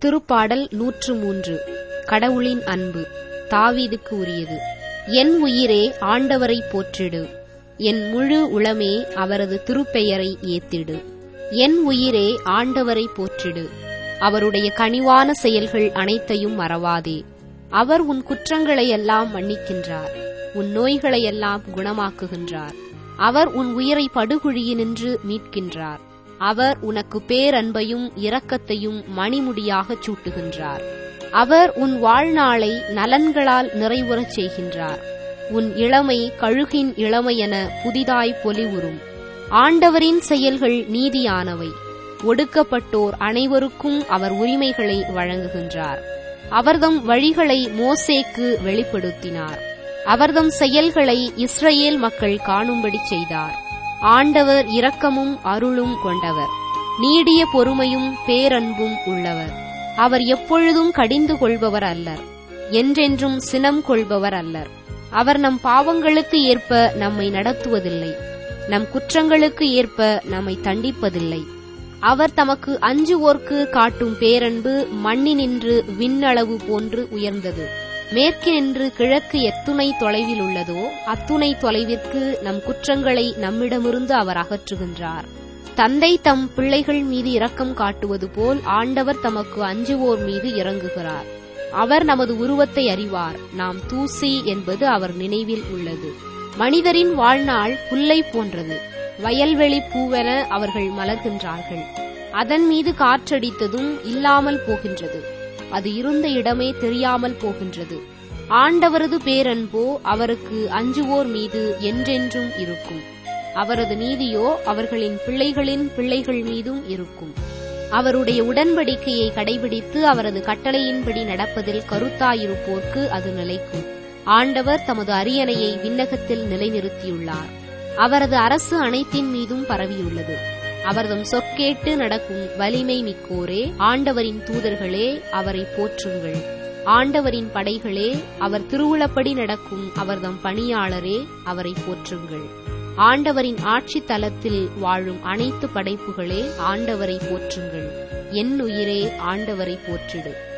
திருப்பாடல் நூற்று மூன்று கடவுளின் அன்பு தாவீதுக்கு உரியது என் உயிரே ஆண்டவரை போற்றிடு என் முழு உளமே அவரது திருப்பெயரை ஏத்திடு என் உயிரே ஆண்டவரை போற்றிடு அவருடைய கனிவான செயல்கள் அனைத்தையும் மறவாதே அவர் உன் குற்றங்களையெல்லாம் மன்னிக்கின்றார் உன் நோய்களையெல்லாம் குணமாக்குகின்றார் அவர் உன் உயிரை படுகுழியினின்று மீட்கின்றார் அவர் உனக்கு பேரன்பையும் இரக்கத்தையும் மணிமுடியாகச் சூட்டுகின்றார் அவர் உன் வாழ்நாளை நலன்களால் நிறைவுறச் செய்கின்றார் உன் இளமை கழுகின் இளமையென புதிதாய் பொலிவுறும் ஆண்டவரின் செயல்கள் நீதியானவை ஒடுக்கப்பட்டோர் அனைவருக்கும் அவர் உரிமைகளை வழங்குகின்றார் அவர்தம் வழிகளை மோசேக்கு வெளிப்படுத்தினார் அவர்தம் செயல்களை இஸ்ரேல் மக்கள் காணும்படி செய்தார் ஆண்டவர் இரக்கமும் அருளும் கொண்டவர் நீடிய பொறுமையும் பேரன்பும் உள்ளவர் அவர் எப்பொழுதும் கடிந்து கொள்பவர் அல்லர் என்றென்றும் சினம் கொள்பவர் அல்லர் அவர் நம் பாவங்களுக்கு ஏற்ப நம்மை நடத்துவதில்லை நம் குற்றங்களுக்கு ஏற்ப நம்மை தண்டிப்பதில்லை அவர் தமக்கு அஞ்சுவோர்க்கு காட்டும் பேரன்பு மண்ணினின்று விண்ணளவு போன்று உயர்ந்தது மேற்கினின்று கிழக்கு எத்துணை தொலைவில் உள்ளதோ அத்துணை தொலைவிற்கு நம் குற்றங்களை நம்மிடமிருந்து அவர் அகற்றுகின்றார் தந்தை தம் பிள்ளைகள் மீது இரக்கம் காட்டுவது போல் ஆண்டவர் தமக்கு அஞ்சுவோர் மீது இறங்குகிறார் அவர் நமது உருவத்தை அறிவார் நாம் தூசி என்பது அவர் நினைவில் உள்ளது மனிதரின் வாழ்நாள் புல்லை போன்றது வயல்வெளி பூவென அவர்கள் மலர்கின்றார்கள் அதன் மீது காற்றடித்ததும் இல்லாமல் போகின்றது அது இருந்த இடமே தெரியாமல் போகின்றது ஆண்டவரது பேரன்போ அவருக்கு அஞ்சுவோர் மீது என்றென்றும் இருக்கும் அவரது நீதியோ அவர்களின் பிள்ளைகளின் பிள்ளைகள் மீதும் இருக்கும் அவருடைய உடன்படிக்கையை கடைபிடித்து அவரது கட்டளையின்படி நடப்பதில் கருத்தாயிருப்போர்க்கு அது நிலைக்கும் ஆண்டவர் தமது அரியணையை விண்ணகத்தில் நிலைநிறுத்தியுள்ளார் அவரது அரசு அனைத்தின் மீதும் பரவியுள்ளது அவர்தம் சொற்கேட்டு நடக்கும் வலிமை மிக்கோரே ஆண்டவரின் தூதர்களே அவரை போற்றுங்கள் ஆண்டவரின் படைகளே அவர் திருவுளப்படி நடக்கும் அவர்தம் பணியாளரே அவரை போற்றுங்கள் ஆண்டவரின் ஆட்சி தலத்தில் வாழும் அனைத்து படைப்புகளே ஆண்டவரை போற்றுங்கள் என் உயிரே ஆண்டவரை போற்றிடு